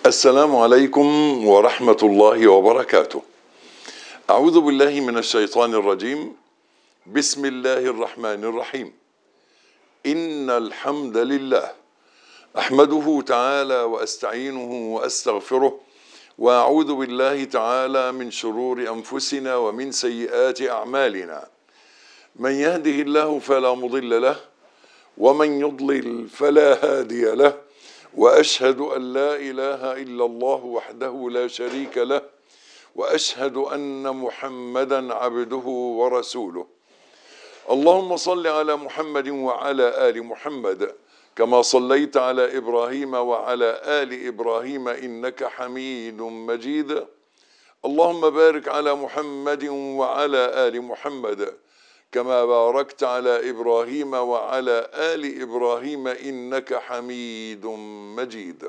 السلام عليكم ورحمة الله وبركاته. أعوذ بالله من الشيطان الرجيم. بسم الله الرحمن الرحيم. إن الحمد لله أحمده تعالى وأستعينه وأستغفره وأعوذ بالله تعالى من شرور أنفسنا ومن سيئات أعمالنا. من يهده الله فلا مضل له ومن يضلل فلا هادي له. واشهد ان لا اله الا الله وحده لا شريك له واشهد ان محمدا عبده ورسوله اللهم صل على محمد وعلى ال محمد كما صليت على ابراهيم وعلى ال ابراهيم انك حميد مجيد اللهم بارك على محمد وعلى ال محمد كما باركت على ابراهيم وعلى ال ابراهيم انك حميد مجيد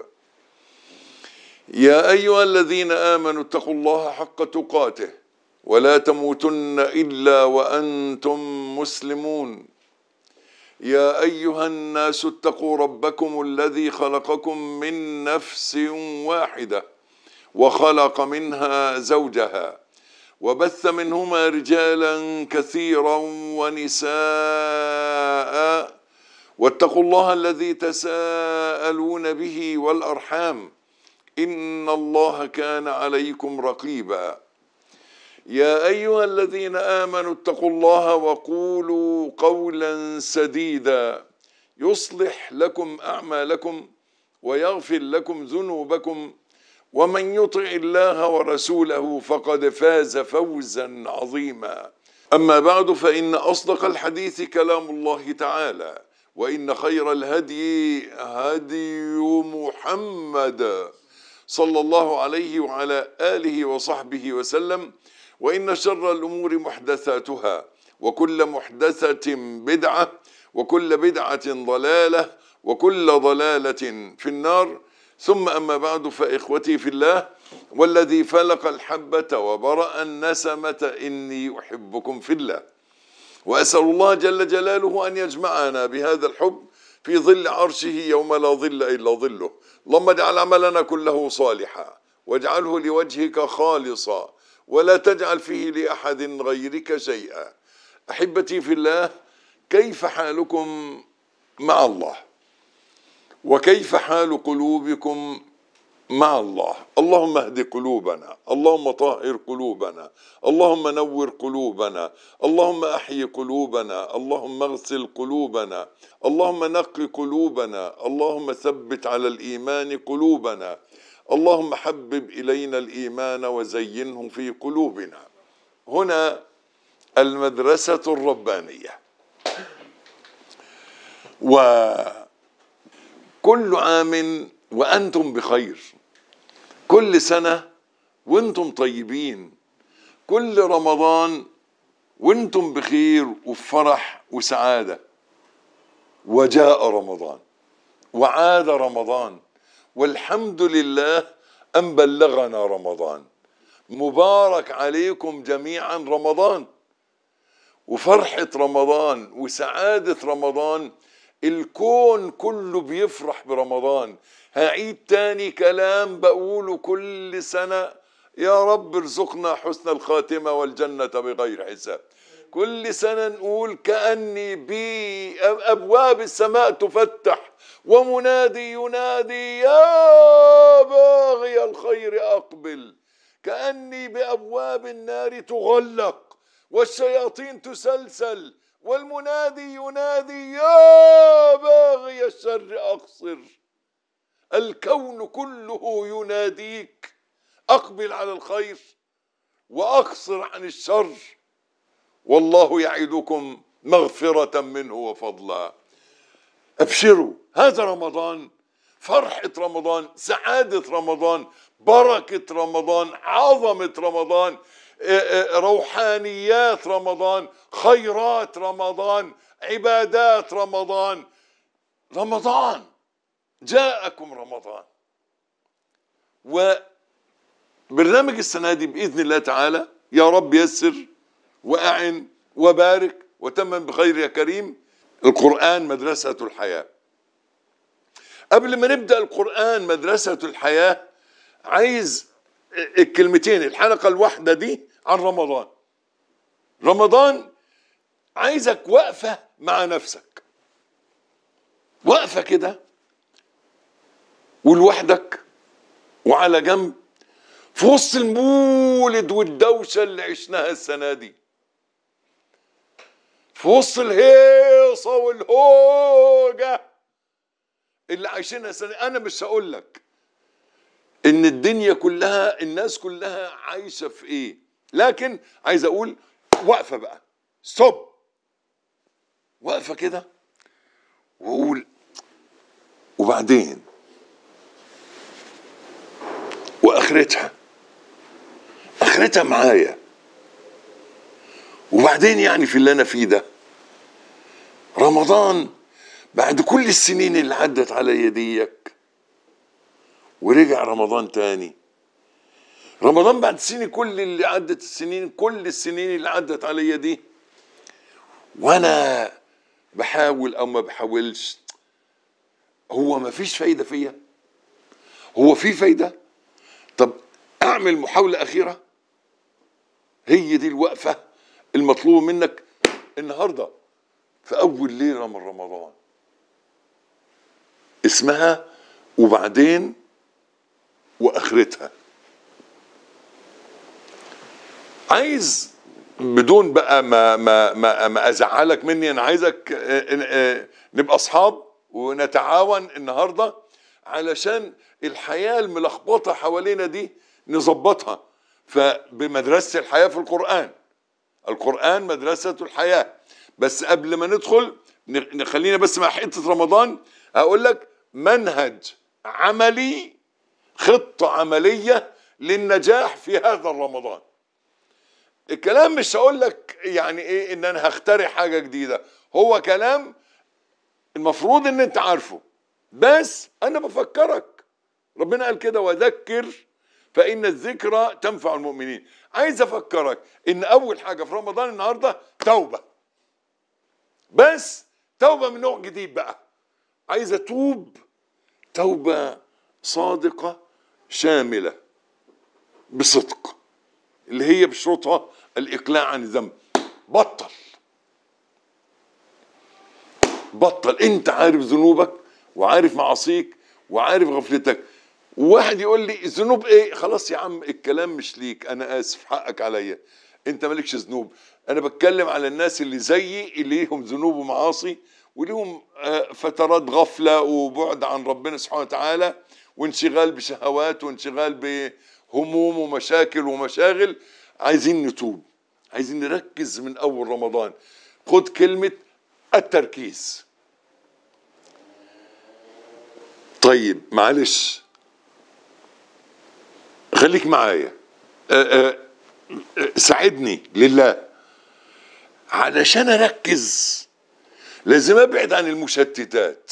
يا ايها الذين امنوا اتقوا الله حق تقاته ولا تموتن الا وانتم مسلمون يا ايها الناس اتقوا ربكم الذي خلقكم من نفس واحده وخلق منها زوجها وبث منهما رجالا كثيرا ونساء واتقوا الله الذي تساءلون به والارحام ان الله كان عليكم رقيبا يا ايها الذين امنوا اتقوا الله وقولوا قولا سديدا يصلح لكم اعمالكم ويغفر لكم ذنوبكم ومن يطع الله ورسوله فقد فاز فوزا عظيما اما بعد فان اصدق الحديث كلام الله تعالى وان خير الهدي هدي محمد صلى الله عليه وعلى اله وصحبه وسلم وان شر الامور محدثاتها وكل محدثه بدعه وكل بدعه ضلاله وكل ضلاله في النار ثم أما بعد فإخوتي في الله والذي فلق الحبة وبرأ النسمة إني أحبكم في الله وأسأل الله جل جلاله أن يجمعنا بهذا الحب في ظل عرشه يوم لا ظل إلا ظله اللهم اجعل عملنا كله صالحا واجعله لوجهك خالصا ولا تجعل فيه لأحد غيرك شيئا أحبتي في الله كيف حالكم مع الله وكيف حال قلوبكم مع الله اللهم اهد قلوبنا اللهم طهر قلوبنا اللهم نور قلوبنا اللهم احي قلوبنا اللهم اغسل قلوبنا اللهم نق قلوبنا اللهم ثبت على الايمان قلوبنا اللهم حبب الينا الايمان وزينه في قلوبنا هنا المدرسه الربانيه و كل عام وانتم بخير كل سنه وانتم طيبين كل رمضان وانتم بخير وفرح وسعاده وجاء رمضان وعاد رمضان والحمد لله ان بلغنا رمضان مبارك عليكم جميعا رمضان وفرحه رمضان وسعاده رمضان الكون كله بيفرح برمضان هعيد تاني كلام بقوله كل سنة يا رب ارزقنا حسن الخاتمة والجنة بغير حساب كل سنة نقول كأني بأبواب السماء تفتح ومنادي ينادي يا باغي الخير أقبل كأني بأبواب النار تغلق والشياطين تسلسل والمنادي ينادي يا باغي الشر اقصر الكون كله يناديك اقبل على الخير واقصر عن الشر والله يعدكم مغفره منه وفضلا ابشروا هذا رمضان فرحه رمضان سعاده رمضان بركه رمضان عظمه رمضان روحانيات رمضان خيرات رمضان عبادات رمضان رمضان جاءكم رمضان وبرنامج السنة دي بإذن الله تعالى يا رب يسر وأعن وبارك وتمم بخير يا كريم القرآن مدرسة الحياة قبل ما نبدأ القرآن مدرسة الحياة عايز الكلمتين الحلقة الواحدة دي عن رمضان رمضان عايزك وقفة مع نفسك وقفة كده ولوحدك وعلى جنب في وسط المولد والدوشة اللي عشناها السنة دي في وسط الهيصة والهوجة اللي عايشينها السنة أنا مش هقول لك إن الدنيا كلها الناس كلها عايشة في إيه لكن عايز أقول وقفة بقى ستوب وقفة كده وأقول وبعدين واخرتها اخرتها معايا وبعدين يعني في اللي انا فيه ده رمضان بعد كل السنين اللي عدت عليا ديك ورجع رمضان تاني رمضان بعد السنين كل اللي عدت السنين كل السنين اللي عدت عليا دي وانا بحاول او ما بحاولش هو ما فيش فايده فيا هو في فايده طب اعمل محاولة أخيرة هي دي الوقفة المطلوبة منك النهاردة في أول ليلة من رمضان اسمها وبعدين وآخرتها عايز بدون بقى ما ما ما, ما ازعلك مني انا عايزك نبقى اصحاب ونتعاون النهارده علشان الحياة الملخبطة حوالينا دي نظبطها فبمدرسة الحياة في القرآن القرآن مدرسة الحياة بس قبل ما ندخل نخلينا بس مع حتة رمضان هقول لك منهج عملي خطة عملية للنجاح في هذا الرمضان الكلام مش هقول لك يعني ايه ان انا هخترع حاجة جديدة هو كلام المفروض ان انت عارفه بس انا بفكرك ربنا قال كده وذكر فان الذكرى تنفع المؤمنين عايز افكرك ان اول حاجه في رمضان النهارده توبه بس توبه من نوع جديد بقى عايز اتوب توبه صادقه شامله بصدق اللي هي بشروطها الاقلاع عن الذنب بطل بطل انت عارف ذنوبك وعارف معاصيك وعارف غفلتك واحد يقول لي ذنوب ايه خلاص يا عم الكلام مش ليك انا اسف حقك عليا انت مالكش ذنوب انا بتكلم على الناس اللي زيي اللي ليهم ذنوب ومعاصي وليهم فترات غفله وبعد عن ربنا سبحانه وتعالى وانشغال بشهوات وانشغال بهموم ومشاكل ومشاغل عايزين نتوب عايزين نركز من اول رمضان خد كلمه التركيز طيب معلش خليك معايا ساعدني لله علشان اركز لازم ابعد عن المشتتات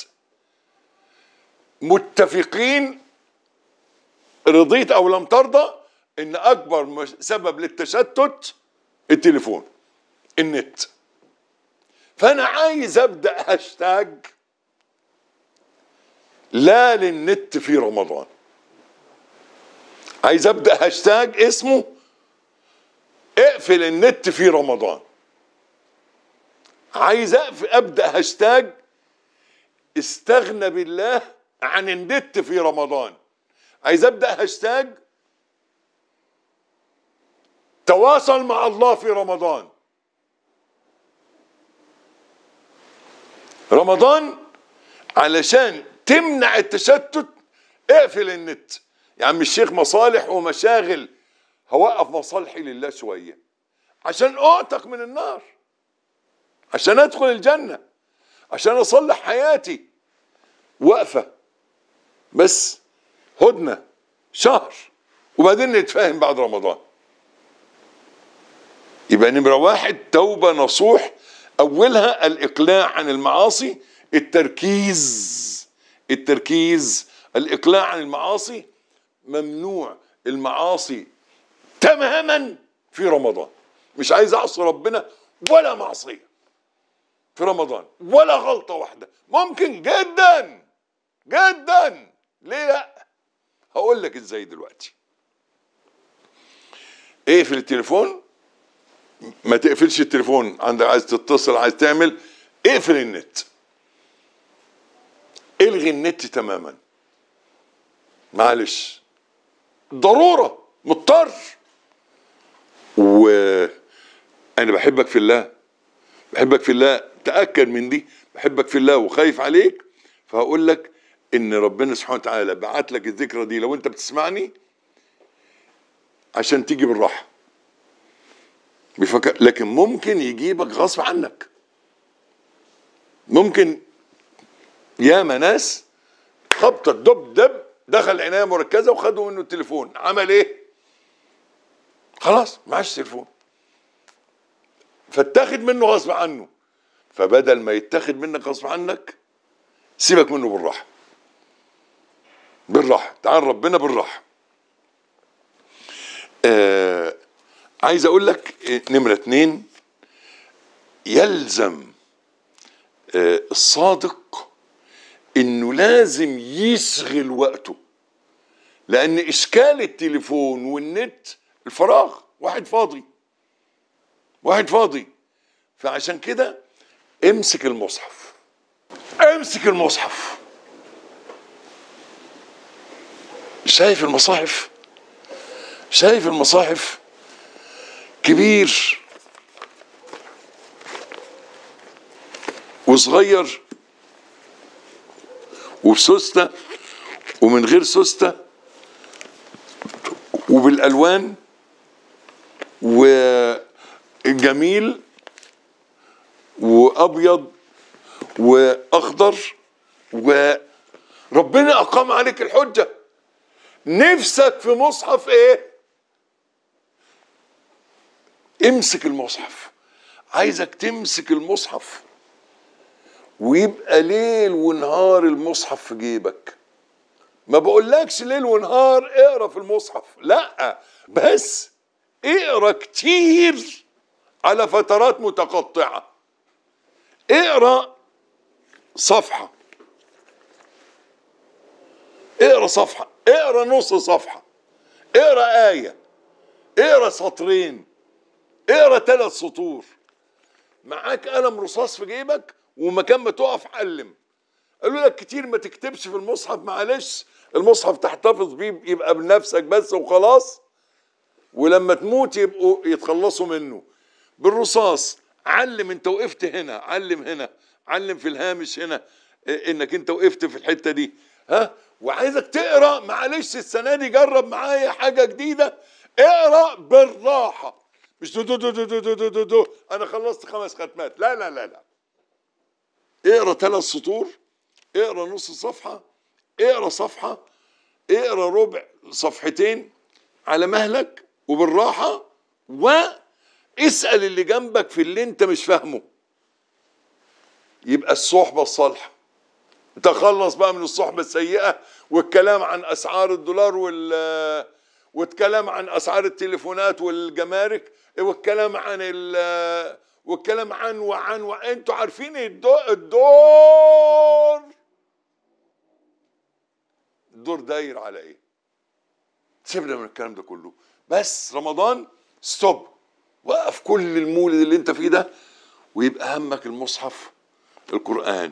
متفقين رضيت او لم ترضى ان اكبر سبب للتشتت التليفون النت فانا عايز ابدا هاشتاج لا للنت في رمضان عايز ابدا هاشتاج اسمه اقفل النت في رمضان عايز ابدا هاشتاج استغنى بالله عن النت في رمضان عايز ابدا هاشتاج تواصل مع الله في رمضان رمضان علشان تمنع التشتت اقفل النت يا عم الشيخ مصالح ومشاغل هوقف مصالحي لله شويه عشان اعتق من النار عشان ادخل الجنه عشان اصلح حياتي وقفه بس هدنه شهر وبعدين نتفاهم بعد رمضان يبقى نمرة واحد توبة نصوح أولها الإقلاع عن المعاصي التركيز التركيز الإقلاع عن المعاصي ممنوع المعاصي تماما في رمضان مش عايز أعصي ربنا ولا معصية في رمضان ولا غلطة واحدة ممكن جدا جدا ليه لا هقول هقول لك ازاي دلوقتي اقفل التليفون ما تقفلش التليفون عندك عايز تتصل عايز تعمل اقفل النت الغي النت تماما معلش ضروره مضطر وانا بحبك في الله بحبك في الله تاكد من دي بحبك في الله وخايف عليك فهقول لك ان ربنا سبحانه وتعالى بعت لك الذكرى دي لو انت بتسمعني عشان تيجي بالراحه بيفكر لكن ممكن يجيبك غصب عنك ممكن ياما ناس خبطة دب دب دخل عناية مركزة وخدوا منه التليفون عمل ايه خلاص معاش تليفون فاتاخد منه غصب عنه فبدل ما يتاخد منك غصب عنك سيبك منه بالراحة بالراحة تعال ربنا بالراحة آه عايز اقول لك نمرة اتنين يلزم آه الصادق انه لازم يشغل وقته لان اشكال التليفون والنت الفراغ واحد فاضي واحد فاضي فعشان كده امسك المصحف امسك المصحف شايف المصاحف شايف المصاحف كبير وصغير وبسوستة ومن غير سوستة وبالألوان وجميل وأبيض وأخضر وربنا أقام عليك الحجة نفسك في مصحف إيه؟ امسك المصحف عايزك تمسك المصحف ويبقى ليل ونهار المصحف في جيبك ما بقولكش ليل ونهار اقرا في المصحف لا بس اقرا كتير على فترات متقطعة اقرا صفحة اقرا صفحة اقرا نص صفحة اقرا آية اقرا سطرين اقرا ثلاث سطور معاك قلم رصاص في جيبك ومكان ما تقف علم قالوا لك كتير ما تكتبش في المصحف معلش المصحف تحتفظ بيه يبقى بنفسك بس وخلاص ولما تموت يبقوا يتخلصوا منه بالرصاص علم انت وقفت هنا علم هنا علم في الهامش هنا انك انت وقفت في الحته دي ها وعايزك تقرا معلش السنه دي جرب معايا حاجه جديده اقرا بالراحه مش دو دو دو دو دو دو دو دو, دو. انا خلصت خمس ختمات لا لا لا لا اقرا ثلاث سطور اقرا نص صفحه اقرا صفحه اقرا ربع صفحتين على مهلك وبالراحه واسال اللي جنبك في اللي انت مش فاهمه يبقى الصحبه الصالحه تخلص بقى من الصحبه السيئه والكلام عن اسعار الدولار وال والكلام عن اسعار التليفونات والجمارك والكلام عن ال والكلام عن وعن وانتوا عارفين الدور الدور الدور داير على ايه سيبنا من الكلام ده كله بس رمضان ستوب وقف كل المولد اللي انت فيه ده ويبقى همك المصحف القرآن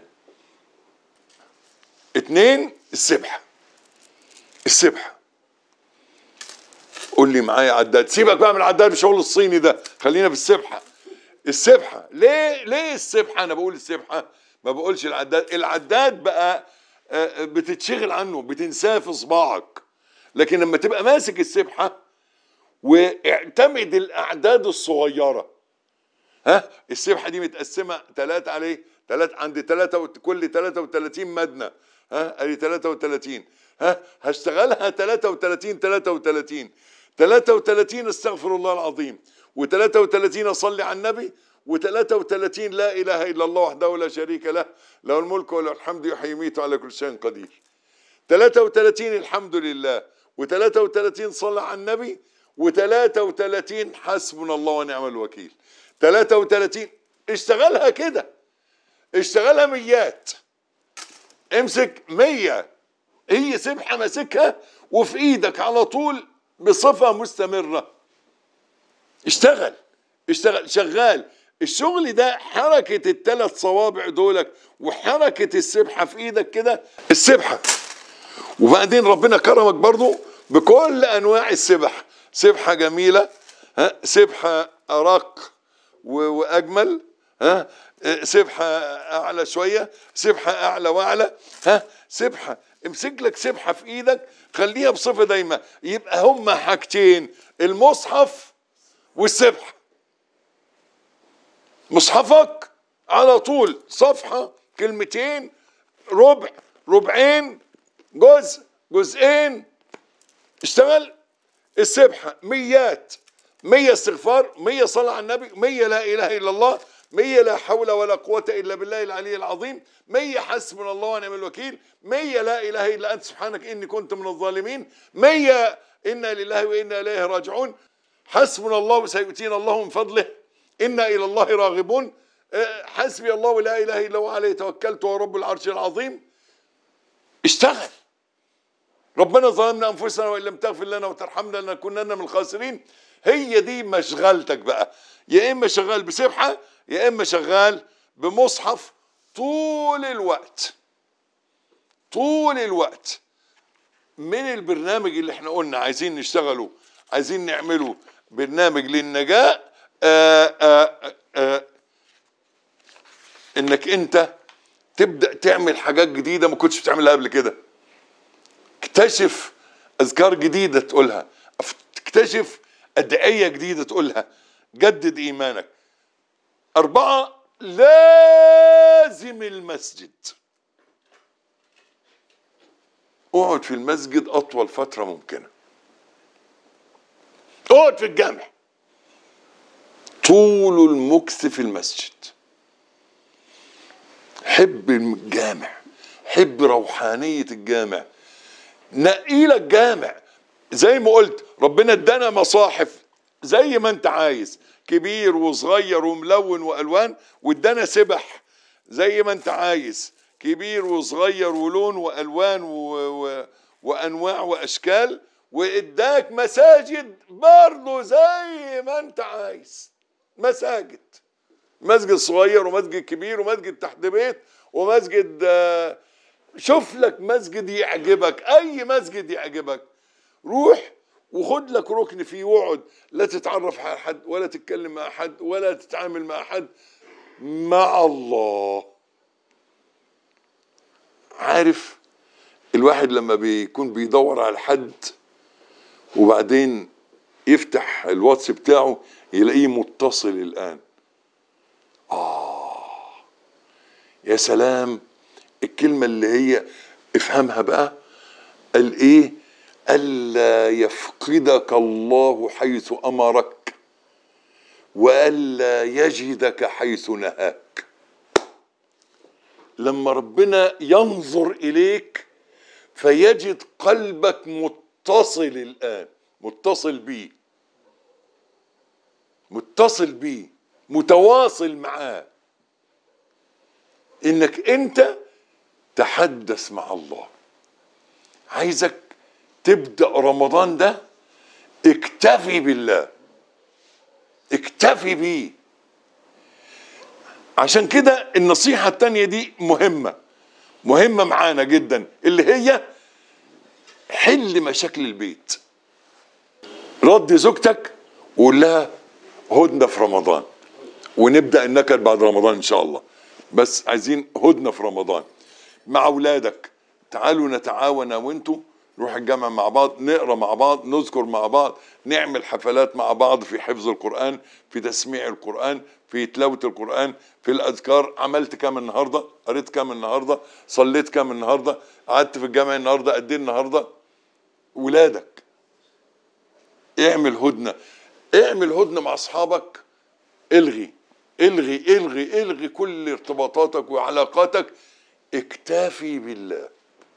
اتنين السبحة السبحة قول لي معايا عداد سيبك بقى من العداد الشغل الصيني ده خلينا في السبحة السبحة ليه ليه السبحة انا بقول السبحة ما بقولش العداد العداد بقى بتتشغل عنه بتنساه في صباعك لكن لما تبقى ماسك السبحة واعتمد الاعداد الصغيرة ها السبحة دي متقسمة ثلاثة عليه ثلاثة عند ثلاثة كل 33 مدنة ها ادي 33 ها هشتغلها 33 33 33 استغفر الله العظيم و33 اصلي على النبي و33 لا اله الا الله وحده لا شريك له له الملك وله الحمد يحيي ويميت على كل شيء قدير 33 الحمد لله و33 صلى على النبي و33 حسبنا الله ونعم الوكيل 33 اشتغلها كده اشتغلها ميات امسك مية هي سبحة ماسكها وفي ايدك على طول بصفة مستمرة اشتغل اشتغل شغال الشغل ده حركة الثلاث صوابع دولك وحركة السبحة في ايدك كده السبحة وبعدين ربنا كرمك برضو بكل انواع السبح سبحة جميلة ها سبحة ارق و- واجمل ها سبحة اعلى شوية سبحة اعلى واعلى ها سبحة امسك لك سبحة في ايدك خليها بصفة دايمة يبقى هما حاجتين المصحف والسبحة مصحفك على طول صفحة كلمتين ربع ربعين جزء جزئين اشتغل السبحة ميات مية استغفار مية صلاة على النبي مية لا إله إلا الله مية لا حول ولا قوة إلا بالله العلي العظيم مية حسبنا الله ونعم الوكيل مية لا إله إلا أنت سبحانك إني كنت من الظالمين مية إنا لله وإنا إليه راجعون حسبنا الله وسيؤتينا الله من فضله إنا إلى الله راغبون آه، حسبي الله لا إله إلا هو عليه توكلت ورب العرش العظيم اشتغل ربنا ظلمنا انفسنا وان لم تغفر لنا وترحمنا لنكونن من الخاسرين هي دي مشغلتك بقى يا اما شغال بسبحه يا اما شغال بمصحف طول الوقت طول الوقت من البرنامج اللي احنا قلنا عايزين نشتغله عايزين نعمله برنامج للنجاة آآ آآ آآ انك انت تبدا تعمل حاجات جديده ما كنتش بتعملها قبل كده اكتشف اذكار جديده تقولها تكتشف ادعيه جديده تقولها جدد ايمانك اربعه لازم المسجد اقعد في المسجد اطول فتره ممكنه اقعد في الجامع طول المكث في المسجد حب الجامع حب روحانيه الجامع نقي لك جامع زي ما قلت ربنا ادانا مصاحف زي ما انت عايز كبير وصغير وملون والوان وادانا سبح زي ما انت عايز كبير وصغير ولون والوان و... و... وانواع واشكال واداك مساجد برضه زي ما انت عايز مساجد مسجد صغير ومسجد كبير ومسجد تحت بيت ومسجد آه، شوف لك مسجد يعجبك اي مسجد يعجبك روح وخد لك ركن فيه واقعد لا تتعرف على حد ولا تتكلم مع حد ولا تتعامل مع حد مع الله عارف الواحد لما بيكون بيدور على حد وبعدين يفتح الواتس بتاعه يلاقيه متصل الآن يا سلام الكلمة اللي هي افهمها بقى قال ايه ألا يفقدك الله حيث أمرك وألا يجدك حيث نهاك لما ربنا ينظر إليك فيجد قلبك متصل الآن متصل بيه متصل بيه متواصل معاه انك انت تحدث مع الله عايزك تبدا رمضان ده اكتفي بالله اكتفي بيه عشان كده النصيحة التانية دي مهمة مهمة معانا جدا اللي هي حل مشاكل البيت رد زوجتك وقول لها هدنة في رمضان ونبدأ النكد بعد رمضان إن شاء الله بس عايزين هدنة في رمضان مع أولادك تعالوا نتعاون أنا وأنتوا نروح الجامع مع بعض نقرا مع بعض نذكر مع بعض نعمل حفلات مع بعض في حفظ القرآن في تسميع القرآن في تلاوة القرآن في الأذكار عملت كام النهاردة قريت كام النهاردة صليت كام النهاردة قعدت في الجامع النهاردة قد ايه النهاردة ولادك اعمل هدنة اعمل هدنة مع أصحابك الغي الغي الغي الغي كل ارتباطاتك وعلاقاتك اكتفي بالله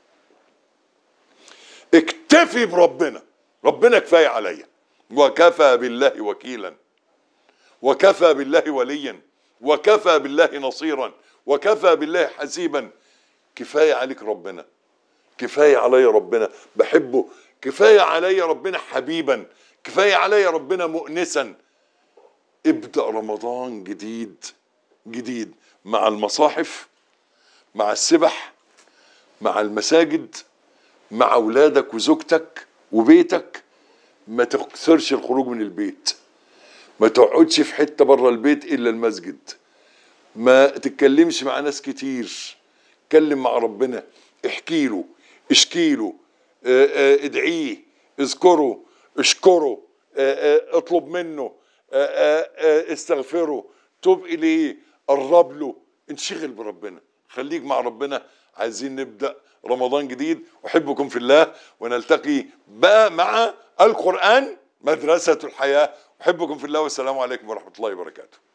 اكتفي بربنا ربنا كفايه عليا وكفى بالله وكيلا وكفى بالله وليا وكفى بالله نصيرا وكفى بالله حسيبا كفايه عليك ربنا كفايه عليا ربنا بحبه كفايه عليا ربنا حبيبا كفايه عليا ربنا مؤنسا ابدا رمضان جديد جديد مع المصاحف مع السبح مع المساجد مع اولادك وزوجتك وبيتك ما تكثرش الخروج من البيت ما تقعدش في حته بره البيت الا المسجد ما تتكلمش مع ناس كتير اتكلم مع ربنا احكي له اشكي له اه، اه، ادعيه اذكره اشكره اه، اه، اطلب منه اه، اه، اه، استغفره توب اليه قرب له انشغل بربنا خليك مع ربنا عايزين نبدا رمضان جديد احبكم في الله ونلتقي بقى مع القران مدرسه الحياه احبكم في الله والسلام عليكم ورحمه الله وبركاته